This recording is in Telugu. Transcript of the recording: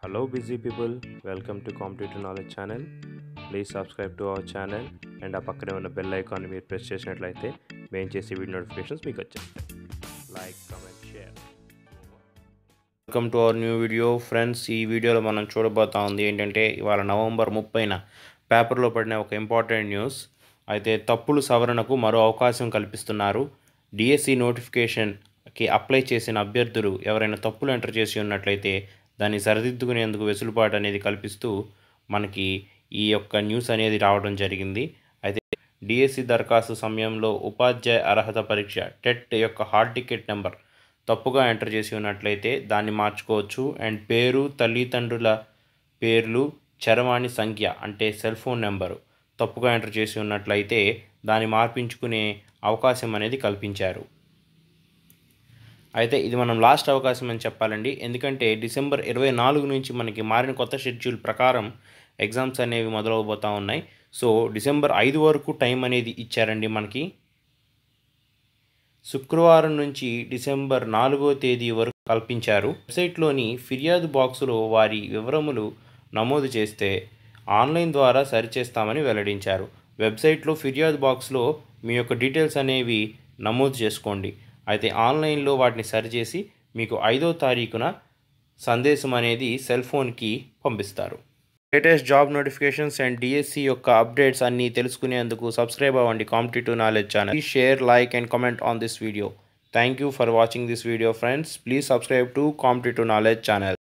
Hello, busy people. Welcome to Competitive Knowledge Channel. Please subscribe to our channel and ఆ పక్కనే ఉన్న బెల్ ఐకాన్ మీరు ప్రెస్ చేసినట్లయితే మేము చేసే వీడియో నోటిఫికేషన్స్ మీకు వచ్చేస్తాయి like comment share welcome to our new video friends ఈ వీడియోలో మనం చూడబోతా ఉంది ఏంటంటే ఇవాళ నవంబర్ ముప్పైన పేపర్లో పడిన ఒక ఇంపార్టెంట్ న్యూస్ అయితే తప్పులు సవరణకు మరో అవకాశం కల్పిస్తున్నారు డిఎస్సి నోటిఫికేషన్కి అప్లై చేసిన అభ్యర్థులు ఎవరైనా తప్పులు ఎంటర్ చేసి ఉన్నట్లయితే దాన్ని సరిదిద్దుకునేందుకు వెసులుబాటు అనేది కల్పిస్తూ మనకి ఈ యొక్క న్యూస్ అనేది రావడం జరిగింది అయితే డిఎస్సి దరఖాస్తు సమయంలో ఉపాధ్యాయ అర్హత పరీక్ష టెట్ యొక్క హాల్ టికెట్ నెంబర్ తప్పుగా ఎంటర్ చేసి ఉన్నట్లయితే దాన్ని మార్చుకోవచ్చు అండ్ పేరు తల్లిదండ్రుల పేర్లు చరవాణి సంఖ్య అంటే సెల్ ఫోన్ నెంబరు తప్పుగా ఎంటర్ చేసి ఉన్నట్లయితే దాన్ని మార్పించుకునే అవకాశం అనేది కల్పించారు అయితే ఇది మనం లాస్ట్ అవకాశం అని చెప్పాలండి ఎందుకంటే డిసెంబర్ ఇరవై నాలుగు నుంచి మనకి మారిన కొత్త షెడ్యూల్ ప్రకారం ఎగ్జామ్స్ అనేవి మొదలవబోతూ ఉన్నాయి సో డిసెంబర్ ఐదు వరకు టైం అనేది ఇచ్చారండి మనకి శుక్రవారం నుంచి డిసెంబర్ నాలుగో తేదీ వరకు కల్పించారు వెబ్సైట్లోని ఫిర్యాదు బాక్సులో వారి వివరములు నమోదు చేస్తే ఆన్లైన్ ద్వారా సరిచేస్తామని వెల్లడించారు వెబ్సైట్లో ఫిర్యాదు బాక్స్లో మీ యొక్క డీటెయిల్స్ అనేవి నమోదు చేసుకోండి అయితే ఆన్లైన్లో వాటిని సరిచేసి మీకు ఐదో తారీఖున సందేశం అనేది సెల్ ఫోన్కి పంపిస్తారు latest job notifications and DSC యొక్క అప్డేట్స్ అన్నీ తెలుసుకునేందుకు సబ్స్క్రైబ్ అవ్వండి competitive knowledge channel please share like and comment on this video thank you for watching this video friends please subscribe to competitive knowledge channel